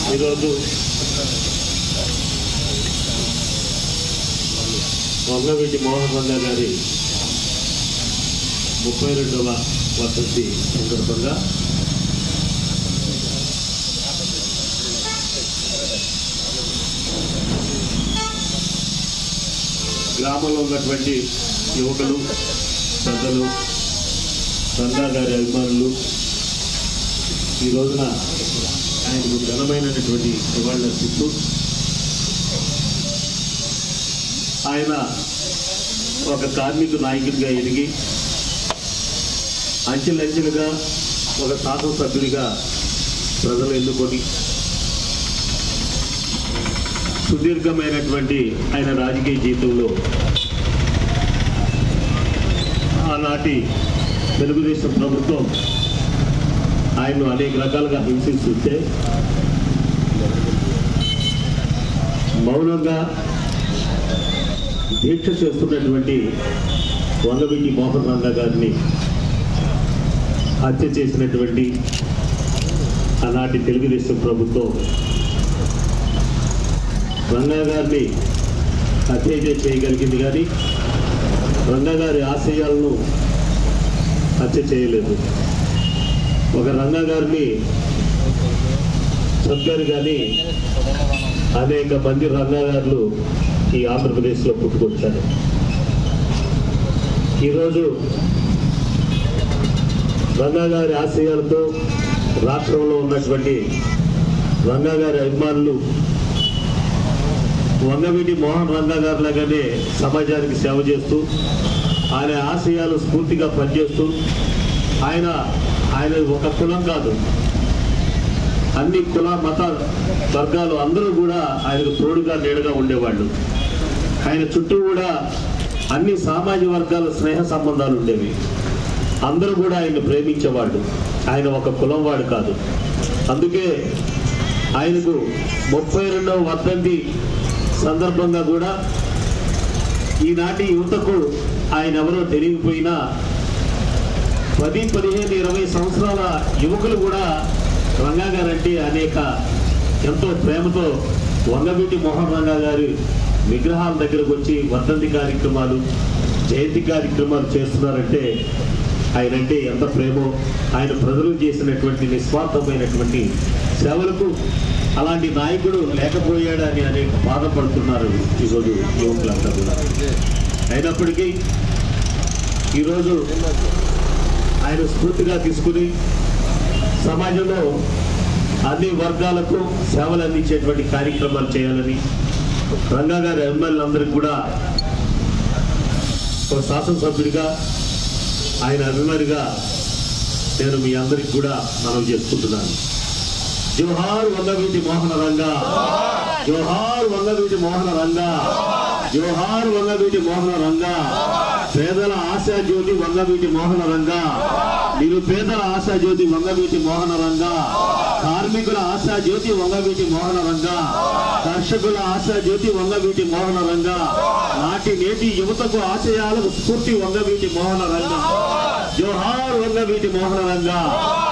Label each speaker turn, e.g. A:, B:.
A: ఈరోజు వంగవీటి మోహన్ రంగా గారి ముప్పై రెండవ వర్ధంతి సందర్భంగా గ్రామంలో ఉన్నటువంటి యువకులు పెద్దలు రంగా గారి అభిమానులు ఈ రోజున ఆయనకు ఘనమైనటువంటి నివాళులర్పిస్తూ ఆయన ఒక కార్మిక నాయకుడిగా ఎదిగి అంచెలంచెలుగా ఒక శాసనసభ్యుడిగా ప్రజలు ఎన్నుకొని సుదీర్ఘమైనటువంటి ఆయన రాజకీయ జీవితంలో ఆనాటి తెలుగుదేశం ప్రభుత్వం ఆయన్ను అనేక రకాలుగా హింసిస్తుంటే మౌనంగా దీక్ష చేస్తున్నటువంటి వంగవీటి మోహన్ రంగా గారిని హత్య చేసినటువంటి ఆనాటి తెలుగుదేశం ప్రభుత్వం రంగా గారిని హత్య చేయగలిగింది కానీ రంగా గారి ఆశయాలను హత్య చేయలేదు ఒక రంగా గారిని చంపారు కానీ అనేక మంది రంగాగారులు ఈ ఆంధ్రప్రదేశ్లో పుట్టుకొచ్చారు ఈరోజు రంగాగారి ఆశయాలతో రాష్ట్రంలో ఉన్నటువంటి రంగాగారి అభిమానులు వంగవీటి మోహన్ రంగా గారి లాగానే సమాజానికి సేవ చేస్తూ ఆయన ఆశయాలు స్ఫూర్తిగా పనిచేస్తూ ఆయన ఆయన ఒక కులం కాదు అన్ని కుల మత వర్గాలు అందరూ కూడా ఆయనకు తోడుగా నీడగా ఉండేవాళ్ళు ఆయన చుట్టూ కూడా అన్ని సామాజిక వర్గాల స్నేహ సంబంధాలు ఉండేవి అందరూ కూడా ఆయన ప్రేమించేవాళ్ళు ఆయన ఒక కులం వాడు కాదు అందుకే ఆయనకు ముప్పై రెండవ వర్ధంతి సందర్భంగా కూడా ఈనాటి యువతకు ఆయన ఎవరో తెలియకపోయినా పది పదిహేను ఇరవై సంవత్సరాల యువకులు కూడా రంగా గారంటే అనేక ఎంతో ప్రేమతో వంగవీటి మోహన్ రంగా గారి విగ్రహాల దగ్గరకు వచ్చి వర్ధంతి కార్యక్రమాలు జయంతి కార్యక్రమాలు చేస్తున్నారంటే ఆయనంటే ఎంత ప్రేమో ఆయన ప్రజలు చేసినటువంటి నిస్వార్థమైనటువంటి సేవలకు అలాంటి నాయకుడు లేకపోయాడని అనేక బాధపడుతున్నారు ఈరోజు యువకులంతా కూడా అయినప్పటికీ ఈరోజు ఆయన స్ఫూర్తిగా తీసుకుని సమాజంలో అన్ని వర్గాలకు సేవలు అందించేటువంటి కార్యక్రమాలు చేయాలని రంగా గారి అభిమానులందరికీ కూడా ఒక శాసనసభ్యుడిగా ఆయన అభిమానిగా నేను మీ అందరికి కూడా మనం చేసుకుంటున్నాను జోహార్ వంగవీటి మోహన రంగా జోహార్ వంగవీటి మోహన రంగా జోహార్ వంగవీటి మోహన రంగా పేదల ఆశా జ్యోతి వంగవీటి మోహన రంగా నిరుపేదల ఆశా జ్యోతి వంగవీటి మోహన రంగా కార్మికుల ఆశా జ్యోతి వంగవీటి మోహన రంగా కర్షకుల ఆశా జ్యోతి వంగవీటి మోహన రంగా నాటి నేటి యువతకు ఆశయాలకు స్ఫూర్తి వంగవీటి మోహన రంగా జోహార్ వంగవీటి మోహన రంగా